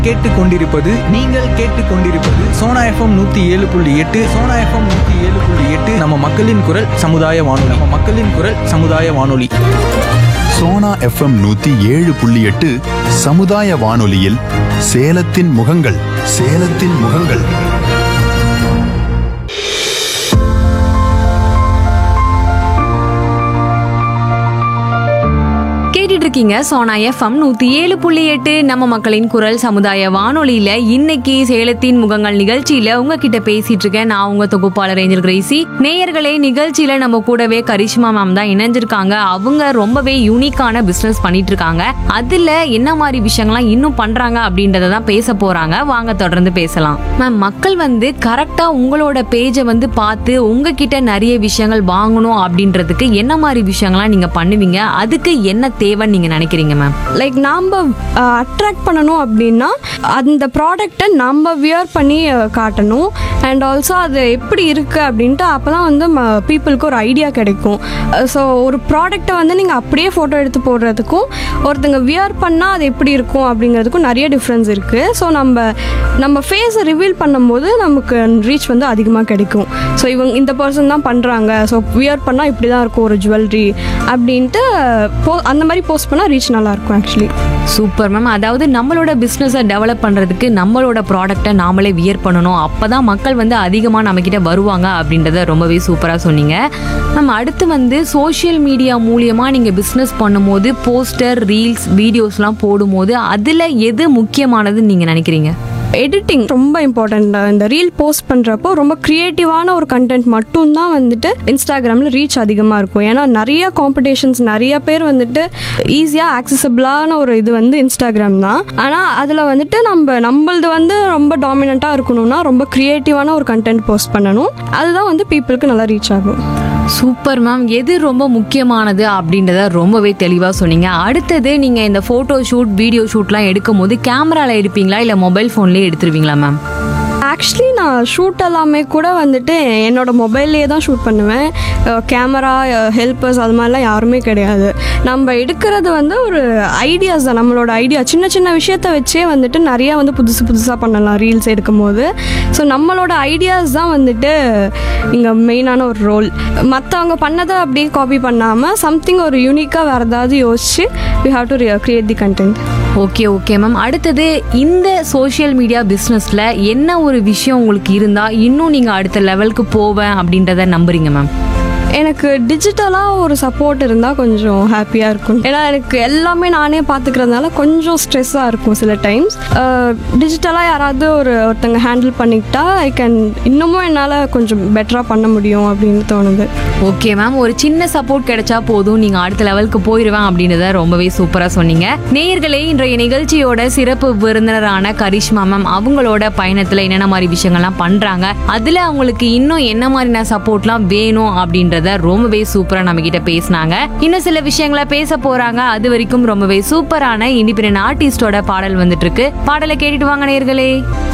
கேட்டுக்கொண்டிருப்பது நீங்கள் கேட்டுக்கொண்டிருப்பது சோனா எஃப்எம் நூத்தி ஏழு புள்ளி எட்டு சோனா எஃப்எம் நூத்தி ஏழு புள்ளி எட்டு நம்ம மக்களின் குரல் சமுதாய வானொலி நம்ம மக்களின் குரல் சமுதாய வானொலி சோனா எஃப்எம் நூத்தி ஏழு புள்ளி எட்டு சமுதாய வானொலியில் சேலத்தின் முகங்கள் சேலத்தின் முகங்கள் கேட்டுட்டு இருக்கீங்க சோனா எஃப்எம் நூத்தி ஏழு புள்ளி எட்டு நம்ம மக்களின் குரல் சமுதாய வானொலியில இன்னைக்கு சேலத்தின் முகங்கள் நிகழ்ச்சியில உங்ககிட்ட பேசிட்டு இருக்கேன் நான் உங்க தொகுப்பாளர் ஏஞ்சல் கிரேசி நேயர்களே நிகழ்ச்சியில நம்ம கூடவே கரிஷ்மா மேம் தான் இணைஞ்சிருக்காங்க அவங்க ரொம்பவே யூனிக்கான பிசினஸ் பண்ணிட்டு இருக்காங்க அதுல என்ன மாதிரி விஷயங்கள்லாம் இன்னும் பண்றாங்க அப்படின்றத தான் பேச போறாங்க வாங்க தொடர்ந்து பேசலாம் மேம் மக்கள் வந்து கரெக்டா உங்களோட பேஜை வந்து பார்த்து உங்ககிட்ட நிறைய விஷயங்கள் வாங்கணும் அப்படின்றதுக்கு என்ன மாதிரி விஷயங்கள்லாம் நீங்க பண்ணுவீங்க அதுக்கு என்ன தேவைன்னு நீங்க நினைக்கிறீங்க மேம் லைக் நாம் அட்ராக்ட் பண்ணணும் அப்படின்னா அந்த ப்ராடக்டை நம்ம வியர் பண்ணி அஹ், காட்டணும் அண்ட் ஆல்சோ அது எப்படி இருக்குது அப்படின்ட்டு அப்போ தான் வந்து பீப்புளுக்கு ஒரு ஐடியா கிடைக்கும் ஸோ ஒரு ப்ராடக்ட்டை வந்து நீங்கள் அப்படியே ஃபோட்டோ எடுத்து போடுறதுக்கும் ஒருத்தங்க வியர் பண்ணால் அது எப்படி இருக்கும் அப்படிங்கிறதுக்கும் நிறைய டிஃப்ரென்ஸ் இருக்குது ஸோ நம்ம நம்ம ஃபேஸை ரிவீல் பண்ணும்போது நமக்கு ரீச் வந்து அதிகமாக கிடைக்கும் ஸோ இவங்க இந்த பர்சன் தான் பண்ணுறாங்க ஸோ வியர் பண்ணால் இப்படி தான் இருக்கும் ஒரு ஜுவல்லரி அப்படின்ட்டு போ அந்த மாதிரி போஸ்ட் பண்ணால் ரீச் நல்லாயிருக்கும் ஆக்சுவலி சூப்பர் மேம் அதாவது நம்மளோட பிஸ்னஸை டெவலப் பண்ணுறதுக்கு நம்மளோட ப்ராடக்ட்டை நாமளே வியர் பண்ணணும் அப்போ தான் மக்கள் வந்து அதிகமாக நம்மக்கிட்ட வருவாங்க அப்படின்றத ரொம்பவே சூப்பராக சொன்னீங்க மேம் அடுத்து வந்து சோஷியல் மீடியா மூலியமாக நீங்கள் பிஸ்னஸ் பண்ணும்போது போஸ்டர் ரீல்ஸ் வீடியோஸ்லாம் போடும்போது அதில் எது முக்கியமானதுன்னு நீங்கள் நினைக்கிறீங்க எடிட்டிங் ரொம்ப இம்பார்ட்டண்ட் இந்த ரீல் போஸ்ட் பண்ணுறப்போ ரொம்ப க்ரியேட்டிவான ஒரு கண்டென்ட் மட்டும்தான் வந்துட்டு இன்ஸ்டாகிராமில் ரீச் அதிகமாக இருக்கும் ஏன்னா நிறைய காம்படிஷன்ஸ் நிறைய பேர் வந்துட்டு ஈஸியாக ஆக்சசபிளான ஒரு இது வந்து இன்ஸ்டாகிராம் தான் ஆனால் அதில் வந்துட்டு நம்ம நம்மளது வந்து ரொம்ப டாமினண்ட்டாக இருக்கணும்னா ரொம்ப க்ரியேட்டிவான ஒரு கண்டென்ட் போஸ்ட் பண்ணணும் அதுதான் வந்து பீப்புளுக்கு நல்லா ரீச் ஆகும் சூப்பர் மேம் எது ரொம்ப முக்கியமானது அப்படின்றத ரொம்பவே தெளிவாக சொன்னீங்க அடுத்தது நீங்கள் இந்த ஃபோட்டோ ஷூட் வீடியோ ஷூட்லாம் எடுக்கும் போது கேமராவில் எடுப்பீங்களா இல்லை மொபைல் ஃபோன்லேயே எடுத்துருவீங்களா மேம் ஆக்சுவலி நான் ஷூட் எல்லாமே கூட வந்துட்டு என்னோட மொபைல்லே தான் ஷூட் பண்ணுவேன் கேமரா ஹெல்ப்பர்ஸ் அது மாதிரிலாம் யாருமே கிடையாது நம்ம எடுக்கிறது வந்து ஒரு ஐடியாஸ் தான் நம்மளோட ஐடியா சின்ன சின்ன விஷயத்த வச்சே வந்துட்டு நிறையா வந்து புதுசு புதுசாக பண்ணலாம் ரீல்ஸ் எடுக்கும்போது ஸோ நம்மளோட ஐடியாஸ் தான் வந்துட்டு இங்கே மெயினான ஒரு ரோல் மற்றவங்க பண்ணதை அப்படியே காப்பி பண்ணாமல் சம்திங் ஒரு யூனிக்காக வேறு ஏதாவது யோசிச்சு we have to create the content okay okay ma'am அடுத்தது இந்த சோஷியல் மீடியா பிஸ்னஸில் என்ன ஒரு விஷயம் உங்களுக்கு இருந்தால் இன்னும் நீங்கள் அடுத்த லெவலுக்கு போவேன் அப்படின்றத நம்புறீங்க மேம் எனக்கு டிஜிட்டலாக ஒரு சப்போர்ட் இருந்தால் கொஞ்சம் ஹாப்பியாக இருக்கும் ஏன்னா எனக்கு எல்லாமே நானே பார்த்துக்கிறதுனால கொஞ்சம் ஸ்ட்ரெஸ்ஸாக இருக்கும் சில டைம்ஸ் டிஜிட்டலாக யாராவது ஒரு ஒருத்தங்க ஹேண்டில் பண்ணிக்கிட்டா ஐ கேன் இன்னமும் என்னால் கொஞ்சம் பெட்டராக பண்ண முடியும் அப்படின்னு தோணுது ஓகே மேம் ஒரு சின்ன சப்போர்ட் கிடைச்சா போதும் நீங்கள் அடுத்த லெவலுக்கு போயிடுவேன் அப்படின்றத ரொம்பவே சூப்பராக சொன்னீங்க நேயர்களே இன்றைய நிகழ்ச்சியோட சிறப்பு விருந்தினரான கரிஷ்மா மேம் அவங்களோட பயணத்தில் என்னென்ன மாதிரி விஷயங்கள்லாம் பண்ணுறாங்க அதில் அவங்களுக்கு இன்னும் என்ன மாதிரியான சப்போர்ட்லாம் வேணும் அப்படின்றத ரொம்பவே சூப்பராக நம்ம கிட்ட பேசினாங்க இன்னும் சில விஷயங்களை பேச போறாங்க அது வரைக்கும் ரொம்பவே சூப்பரான இண்டிபெண்டன்ட் ஆர்டிஸ்டோட பாடல் வந்துட்டு இருக்கு பாடலை கேட்டுட்டு வாங்க நேயர்களே